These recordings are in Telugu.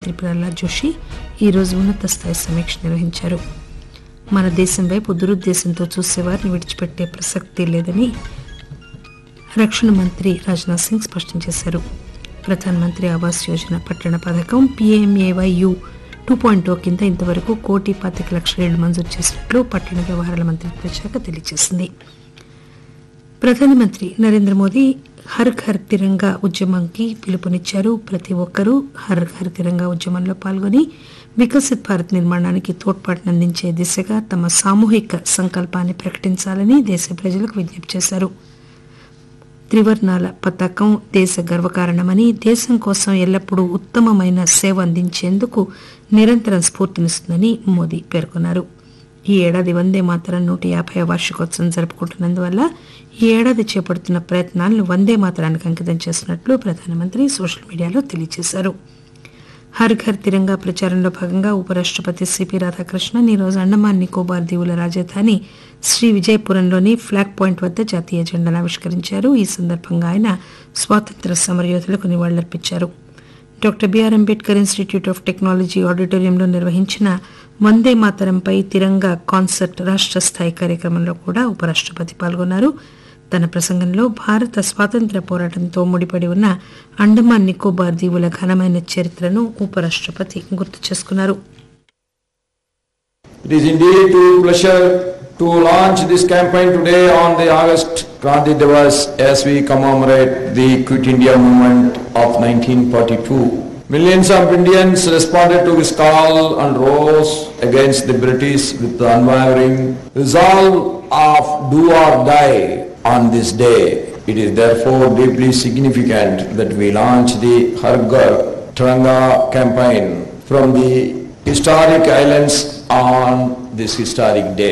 మంత్రి ప్రహ్లాద్ జోషి ఈరోజు ఉన్నత స్థాయి సమీక్ష నిర్వహించారు మన దేశం వైపు దురుద్దేశంతో చూసేవారిని విడిచిపెట్టే ప్రసక్తి లేదని రక్షణ మంత్రి రాజ్నాథ్ సింగ్ స్పష్టం చేశారు ప్రధానమంత్రి ఆవాస్ యోజన పట్టణ పథకం పీఎంఏవైయు టూ పాయింట్ కింద ఇంతవరకు కోటి పాతిక లక్షల ఇళ్లు మంజూరు చేసినట్లు పట్టణ వ్యవహారాల మంత్రిత్వ శాఖ తెలియజేసింది ప్రధానమంత్రి నరేంద్ర మోదీ హర్ ఘర్ తిరంగా ఉద్యమంకి పిలుపునిచ్చారు ప్రతి ఒక్కరూ హర్ ఘర్ తిరంగా ఉద్యమంలో పాల్గొని వికసిత్ భారత్ నిర్మాణానికి తోడ్పాటునందించే దిశగా తమ సామూహిక సంకల్పాన్ని ప్రకటించాలని దేశ ప్రజలకు విజ్ఞప్తి చేశారు త్రివర్ణాల పతాకం దేశ గర్వకారణమని దేశం కోసం ఎల్లప్పుడూ ఉత్తమమైన సేవ అందించేందుకు నిరంతరం స్ఫూర్తినిస్తుందని మోదీ పేర్కొన్నారు ఈ ఏడాది వందే మాతరం నూట యాభై వార్షికోత్సవం జరుపుకుంటున్నందువల్ల ఈ ఏడాది చేపడుతున్న ప్రయత్నాలను వందే మాతరానికి అంకితం చేసినట్లు ప్రధానమంత్రి సోషల్ మీడియాలో తెలియజేశారు హర్ ఘర్ తిరంగా ప్రచారంలో భాగంగా ఉపరాష్టపతి సిపి రాధాకృష్ణన్ ఈరోజు అండమాన్ నికోబార్ దీవుల రాజధాని శ్రీ విజయపురంలోని ఫ్లాగ్ పాయింట్ వద్ద జాతీయ జెండాను ఆవిష్కరించారు ఈ సందర్భంగా ఆయన స్వాతంత్ర సమరయోధులకు నివాళులర్పించారు doctor B R Ambedkar institute of technology ఆడిటోరియంలో నిర్వహించిన వందే మాతరంపై తిరంగా కాన్సర్ట్ రాష్ట్ర స్థాయి కార్యక్రమంలో కూడా ఉపరాష్టపతి పాల్గొన్నారు తన ప్రసంగంలో భారత స్వాతంత్ర పోరాటంతో ముడిపడి ఉన్న అండమాన్ నికోబార్ దీవుల ఘనమైన చరిత్రను ఉపరాష్టపతి గుర్తు చేసుకున్నారు It is indeed a pleasure to launch this campaign today on the August Kranti Divas as we commemorate the Quit India movement of 1942. Millions of Indians responded to this call and rose against the British with the unwavering resolve of do or die on this day. It is therefore deeply significant that we launch the Hargar Tranga campaign from the historic islands on this historic day.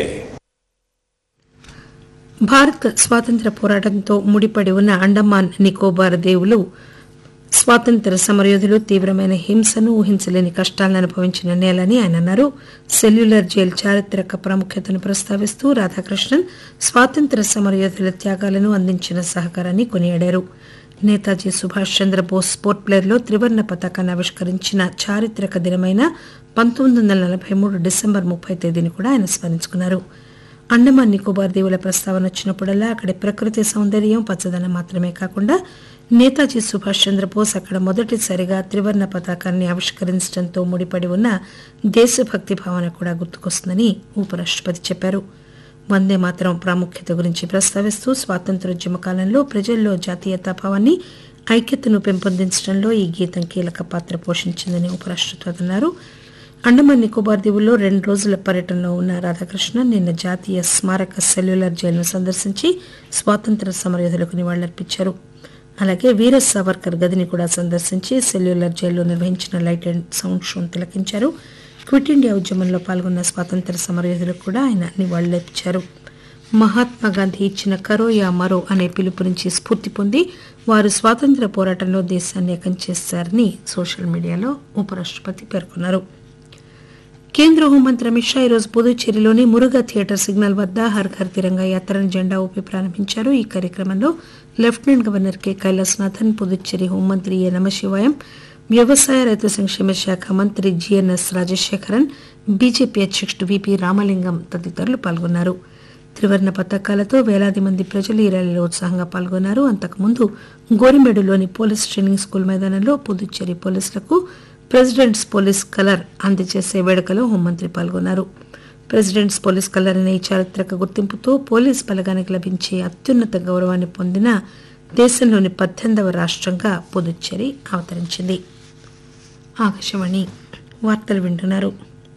భారత స్వాతంత్ర పోరాటంతో ముడిపడి ఉన్న అండమాన్ నికోబార్ దీవులు స్వాతంత్ర సమరయోధులు తీవ్రమైన హింసను ఊహించలేని కష్టాలను అనుభవించిన నేలని ఆయన అన్నారు సెల్యులర్ జైల్ చారిత్రక ప్రాముఖ్యతను ప్రస్తావిస్తూ రాధాకృష్ణన్ స్వాతంత్ర సమరయోధుల త్యాగాలను అందించిన సహకారాన్ని కొనియాడారు నేతాజీ సుభాష్ చంద్రబోస్ పోర్ట్ ప్లేర్లో త్రివర్ణ పతాకాన్ని ఆవిష్కరించిన చారిత్రక దినమైన పంతొమ్మిది వందల నలభై మూడు డిసెంబర్ ముప్పై తేదీని కూడా ఆయన స్మరించుకున్నారు అండమాన్ నికోబార్ దీవుల ప్రస్తావన వచ్చినప్పుడల్లా అక్కడి ప్రకృతి సౌందర్యం పచ్చదనం మాత్రమే కాకుండా నేతాజీ సుభాష్ చంద్రబోస్ అక్కడ మొదటిసారిగా త్రివర్ణ పతాకాన్ని ఆవిష్కరించడంతో ముడిపడి ఉన్న దేశభక్తి భావన కూడా గుర్తుకొస్తుందని ఉపరాష్టపతి చెప్పారు వందే మాత్రం ప్రాముఖ్యత గురించి ప్రస్తావిస్తూ స్వాతంత్రోద్యమ కాలంలో ప్రజల్లో జాతీయతాభావాన్ని ఐక్యతను పెంపొందించడంలో ఈ గీతం కీలక పాత్ర పోషించిందని ఉపరాష్టపతి అన్నారు అండమాన్ నికోబార్ దీవుల్లో రెండు రోజుల పర్యటనలో ఉన్న రాధాకృష్ణ నిన్న జాతీయ స్మారక సెల్యులర్ జైలును సందర్శించి స్వాతంత్ర సమరయోధులకు నివాళులర్పించారు అలాగే వీర సావర్కర్ గదిని కూడా సందర్శించి సెల్యులర్ జైల్లో నిర్వహించిన లైట్ అండ్ సౌండ్ షోను తిలకించారు క్విట్ ఇండియా ఉద్యమంలో పాల్గొన్న స్వాతంత్ర సమరయోధులకు కూడా ఆయన నివాళులర్పించారు మహాత్మా గాంధీ ఇచ్చిన కరో యా మరో అనే పిలుపు నుంచి స్ఫూర్తి పొంది వారు స్వాతంత్ర పోరాటంలో దేశాన్ని ఏకం చేశారని సోషల్ మీడియాలో ఉపరాష్టపతి పేర్కొన్నారు కేంద్ర హోంమంత్రి అమిత్ షా ఈరోజు పుదుచ్చేరిలోని మురుగా థియేటర్ సిగ్నల్ వద్ద హర్ ఘర్ తిరంగా యాత్రను జెండా ఊపి ప్రారంభించారు ఈ కార్యక్రమంలో lieutenant governor K Kailasanathan Puducherry హోంమంత్రి ఏ నమశివాయం వ్యవసాయ రైతు సంక్షేమ శాఖ మంత్రి జిఎన్ఎస్ రాజశేఖరన్ బీజేపీ అధ్యక్షుడు విపి రామలింగం తదితరులు పాల్గొన్నారు త్రివర్ణ పతాకాలతో వేలాది మంది ప్రజలు ఈ ర్యాలీలో ఉత్సాహంగా పాల్గొన్నారు అంతకుముందు గోరిమేడులోని పోలీస్ ట్రైనింగ్ స్కూల్ మైదానంలో పుదుచ్చేరి పోలీసులకు ప్రెసిడెంట్స్ పోలీస్ కలర్ అందజేసే వేడుకలో హోంమంత్రి పాల్గొన్నారు ప్రెసిడెంట్స్ పోలీస్ కలర్ అనే ఈ చారిత్రక గుర్తింపుతో పోలీస్ బలగానికి లభించే అత్యున్నత గౌరవాన్ని పొందిన దేశంలోని పద్దెనిమిదవ రాష్ట్రంగా పుదుచ్చేరి అవతరించింది ఆకాశవాణి వార్తలు వింటున్నారు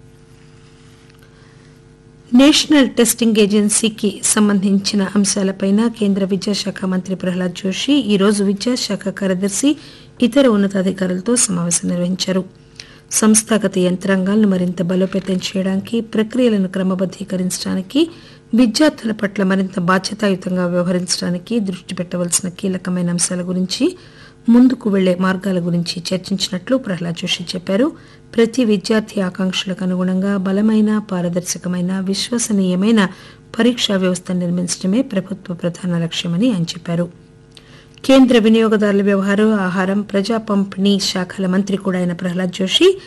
నేషనల్ టెస్టింగ్ ఏజెన్సీకి సంబంధించిన అంశాలపైన కేంద్ర విద్యాశాఖ మంత్రి ప్రహ్లాద్ జోషి ఈరోజు విద్యాశాఖ కార్యదర్శి ఇతర ఉన్నతాధికారులతో సమావేశం నిర్వహించారు సంస్థాగత యంత్రాంగాలను మరింత బలోపేతం చేయడానికి ప్రక్రియలను క్రమబద్దీకరించడానికి విద్యార్థుల పట్ల మరింత బాధ్యతాయుతంగా వ్యవహరించడానికి దృష్టి పెట్టవలసిన కీలకమైన అంశాల గురించి ముందుకు వెళ్లే మార్గాల గురించి చర్చించినట్లు ప్రహ్లాద్ జోషి చెప్పారు ప్రతి విద్యార్థి ఆకాంక్షలకు అనుగుణంగా బలమైన పారదర్శకమైన విశ్వసనీయమైన పరీక్షా వ్యవస్థ నిర్మించడమే ప్రభుత్వ ప్రధాన లక్ష్యమని ఆయన చెప్పారు కేంద్ర వినియోగదారుల వ్యవహారం ఆహారం ప్రజా పంపిణీ శాఖల మంత్రి కూడా అయిన ప్రహ్లాద్ జోషి